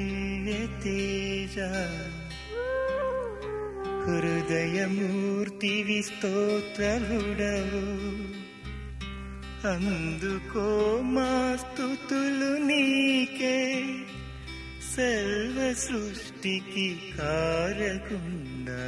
దివ్య తేజ హృదయమూర్తివి స్తోత్రలుడవు అందుకో మా స్తుతులు నీకే సర్వ సృష్టికి కారకుండా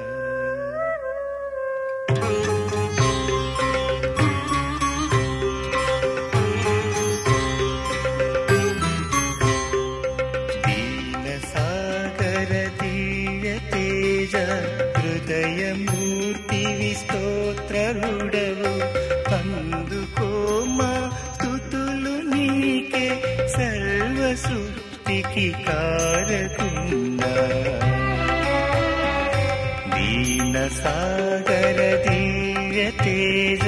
దీన సాగర దివ్య తేజ హృదయమూర్తివి స్తోత్రరుడవు అందుకో మా స్తుతులు నీకే సర్వ సృష్టికి కారకుండా దీన సాగర దివ్య తేజ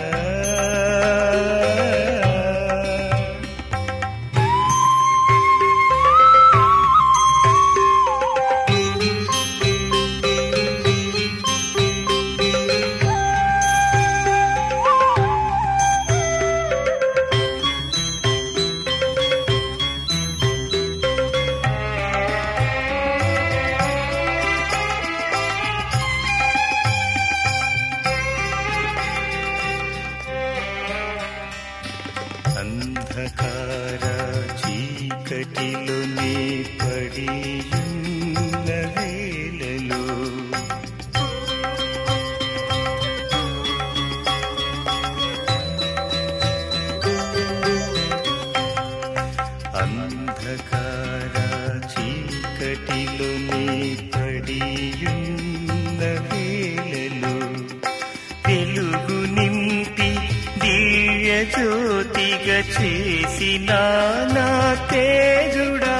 అంధకార చీకటిలోనే పడియున్న వేళలో అంధకార చీకటిలోనే పడియున్న వేళలో వెలుగు నింపి దివ్య జ్యోతిగా చేసిన నా తేజుడా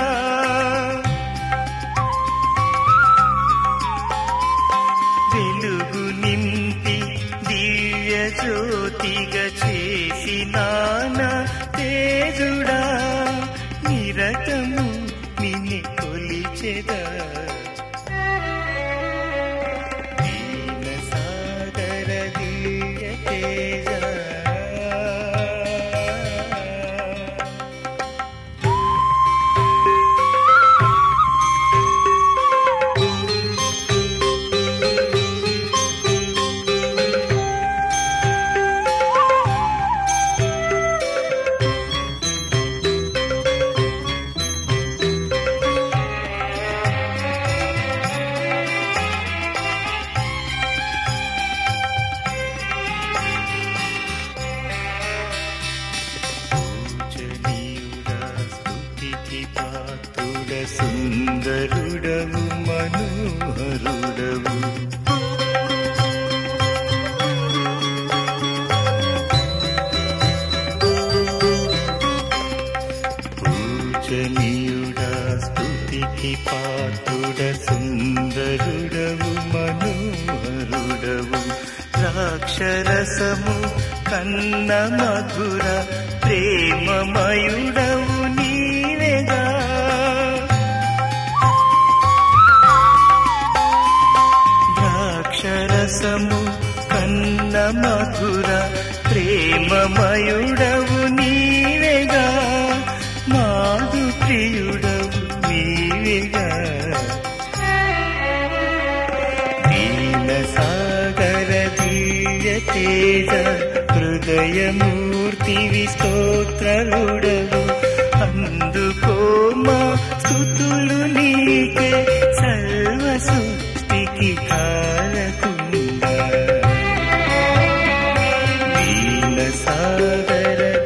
వెలుగు నింపి దివ్య జ్యోతిగా చేసిన నా తేజుడా నిరతము నిన్ను కొలిచెదా దీన సాగర దివ్య తేజ పూజనీయుడా స్తుతికి పాత్రుడ సుందరుడవు మనోహరుడవు పూజనీయుడా స్తుతికి పాత్రుడ సుందరుడవు మనోహరుడవు ద్రాక్షరసము కన్న మధుర ప్రేమమయుడవు నీవేగా ద్రాక్షరసము కన్న మధుర ప్రేమమయుడవు నీవేగా మాధు ప్రియుడవు నీవేగా దీన సాగర దివ్య తేజ హృదయమూర్తివి స్తోత్రరుడవు అందుకో మా స్తుతులు నీకే సర్వ సృష్టికి కారకుండా దీన సాగర